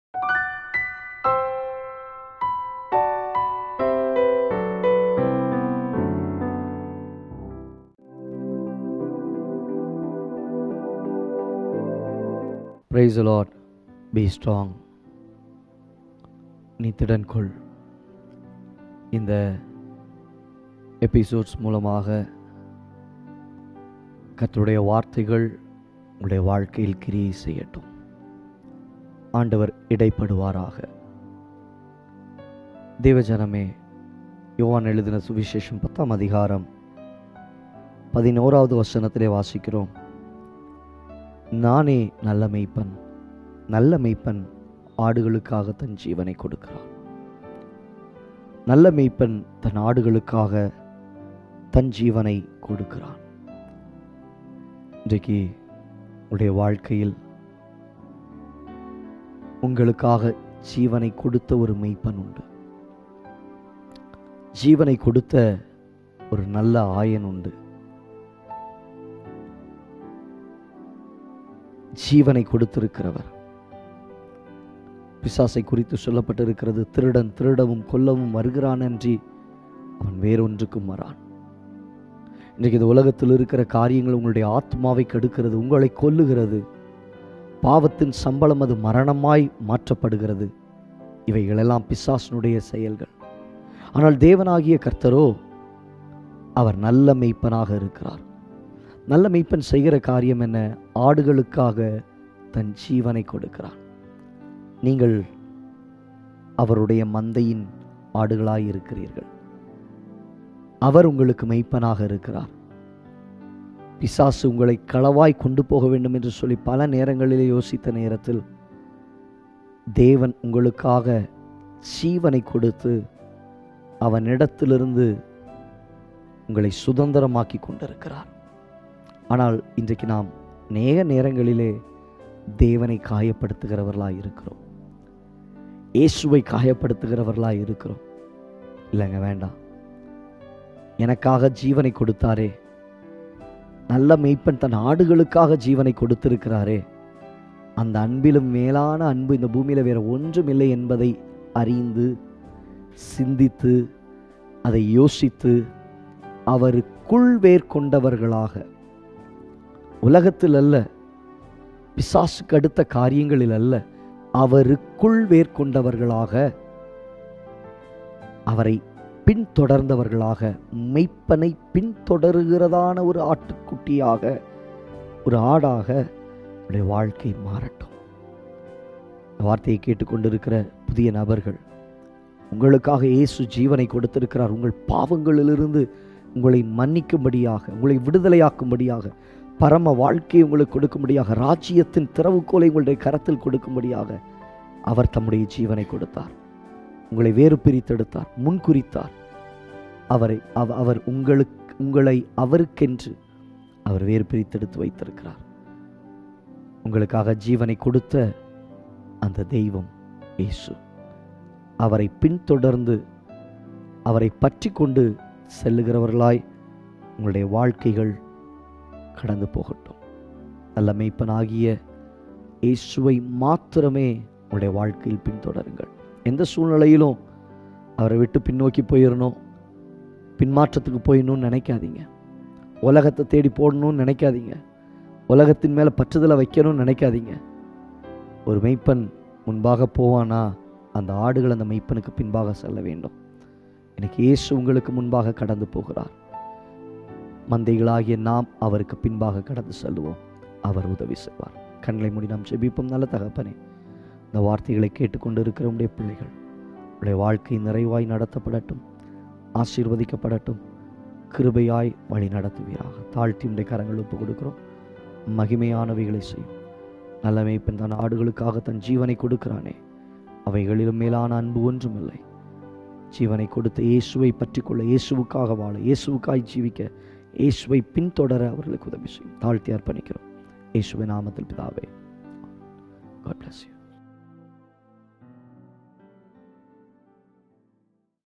Price Lord be strong நீ திடன் கொள் இந்த எபிசோட்ஸ் மூலமாக கர்த்தருடைய வார்த்தைகள் உங்களுடைய வாழ்க்கையில் கிரியை செய்யட்டும் ஆண்டவர் இடைப்படுவாராக தேவஜனமே யோவான் எழுதின சுவிசேஷம் பத்தாம் அதிகாரம் பதினோராவது வசனத்திலே வாசிக்கிறோம் நானே நல்ல மெய்ப்பன் நல்ல மெய்ப்பன் ஆடுகளுக்காக தன் ஜீவனை கொடுக்கிறான் நல்ல மெய்ப்பன் தன் ஆடுகளுக்காக தன் ஜீவனை கொடுக்கிறான் இன்றைக்கு உடைய வாழ்க்கையில் உங்களுக்காக ஜீவனை கொடுத்த ஒரு மெய்ப்பன் உண்டு ஜீவனை கொடுத்த ஒரு நல்ல ஆயன் உண்டு ஜீவனை கொடுத்திருக்கிறவர் பிசாசை குறித்து சொல்லப்பட்டிருக்கிறது திருடன் திருடவும் கொல்லவும் வருகிறான் அன்றி அவன் வேறொன்றுக்கும் வரான் இன்றைக்கு இந்த உலகத்தில் இருக்கிற காரியங்கள் உங்களுடைய ஆத்மாவை கெடுக்கிறது உங்களை கொல்லுகிறது பாவத்தின் சம்பளம் அது மரணமாய் மாற்றப்படுகிறது இவைகளெல்லாம் பிசாசனுடைய செயல்கள் ஆனால் தேவனாகிய கர்த்தரோ அவர் நல்ல மெய்ப்பனாக இருக்கிறார் நல்ல மெய்ப்பன் செய்கிற காரியம் என்ன ஆடுகளுக்காக தன் ஜீவனை கொடுக்கிறான் நீங்கள் அவருடைய மந்தையின் ஆடுகளாய் இருக்கிறீர்கள் அவர் உங்களுக்கு மெய்ப்பனாக இருக்கிறார் பிசாசு உங்களை களவாய் கொண்டு போக வேண்டும் என்று சொல்லி பல நேரங்களிலே யோசித்த நேரத்தில் தேவன் உங்களுக்காக ஜீவனை கொடுத்து அவனிடத்திலிருந்து உங்களை சுதந்திரமாக்கி கொண்டிருக்கிறார் ஆனால் இன்றைக்கு நாம் நேக நேரங்களிலே தேவனை காயப்படுத்துகிறவர்களாக இருக்கிறோம் இயேசுவை காயப்படுத்துகிறவர்களாக இருக்கிறோம் இல்லைங்க வேண்டாம் எனக்காக ஜீவனை கொடுத்தாரே நல்ல மெய்ப்பன் தன் ஆடுகளுக்காக ஜீவனை கொடுத்திருக்கிறாரே அந்த அன்பிலும் மேலான அன்பு இந்த பூமியில் வேற ஒன்றும் இல்லை என்பதை அறிந்து சிந்தித்து அதை யோசித்து அவருக்குள் வேர் கொண்டவர்களாக உலகத்தில் அல்ல பிசாசுக்கு அடுத்த காரியங்களில் அல்ல அவருக்குள் வேர் கொண்டவர்களாக அவரை பின்தொடர்ந்தவர்களாக மெய்ப்பனை பின்தொடருகிறதான ஒரு ஆட்டுக்குட்டியாக ஒரு ஆடாக உடைய வாழ்க்கை மாறட்டும் இந்த வார்த்தையை கேட்டுக்கொண்டிருக்கிற புதிய நபர்கள் உங்களுக்காக இயேசு ஜீவனை கொடுத்திருக்கிறார் உங்கள் பாவங்களிலிருந்து உங்களை மன்னிக்கும்படியாக உங்களை விடுதலையாக்கும்படியாக பரம வாழ்க்கையை உங்களுக்கு கொடுக்கும்படியாக ராஜ்யத்தின் திறவுகோலை உங்களுடைய கரத்தில் கொடுக்கும்படியாக அவர் தம்முடைய ஜீவனை கொடுத்தார் உங்களை வேறு பிரித்தெடுத்தார் முன்குறித்தார் அவரை அவ அவர் உங்களுக்கு உங்களை அவருக்கென்று அவர் வேறு பிரித்தெடுத்து வைத்திருக்கிறார் உங்களுக்காக ஜீவனை கொடுத்த அந்த தெய்வம் இயேசு அவரை பின்தொடர்ந்து அவரை பற்றி கொண்டு செல்லுகிறவர்களாய் உங்களுடைய வாழ்க்கைகள் கடந்து போகட்டும் நல்ல மெய்ப்பனாகிய இயேசுவை மாத்திரமே உங்களுடைய வாழ்க்கையில் பின்தொடருங்கள் எந்த சூழ்நிலையிலும் அவரை விட்டு பின்னோக்கி போயிடணும் பின்மாற்றத்துக்கு போயிடணும்னு நினைக்காதீங்க உலகத்தை தேடி போடணும்னு நினைக்காதீங்க உலகத்தின் மேலே பற்றுதலை வைக்கணும்னு நினைக்காதீங்க ஒரு மெய்ப்பன் முன்பாக போவானா அந்த ஆடுகள் அந்த மெய்ப்பனுக்கு பின்பாக செல்ல வேண்டும் எனக்கு இயேசு உங்களுக்கு முன்பாக கடந்து போகிறார் மந்தைகளாகிய நாம் அவருக்கு பின்பாக கடந்து செல்லுவோம் அவர் உதவி செய்வார் கண்களை மூடி நாம் ஜெபிப்போம் நல்ல தகப்பனே இந்த வார்த்தைகளை கேட்டுக்கொண்டு இருக்கிற உடைய பிள்ளைகள் உடைய வாழ்க்கை நிறைவாய் நடத்தப்படட்டும் ஆசீர்வதிக்கப்படட்டும் கிருபையாய் வழி நடத்துவீராக தாழ்த்தி உடைய கரங்கள் ஒப்பு கொடுக்கிறோம் மகிமையானவைகளை செய்யும் நல்ல மேய்ப்பன் தன் ஆடுகளுக்காக தன் ஜீவனை கொடுக்கிறானே அவைகளிலும் மேலான அன்பு ஒன்றுமில்லை ஜீவனை கொடுத்த இயேசுவை பற்றி கொள்ள இயேசுவுக்காக வாழ இயேசுவுக்காய் ஜீவிக்க இயேசுவை பின்தொடர அவர்களுக்கு உதவி செய்யும் தாழ்த்தி அர்ப்பணிக்கிறோம் இயேசுவை நாமத்தில் பிதாவே God bless you.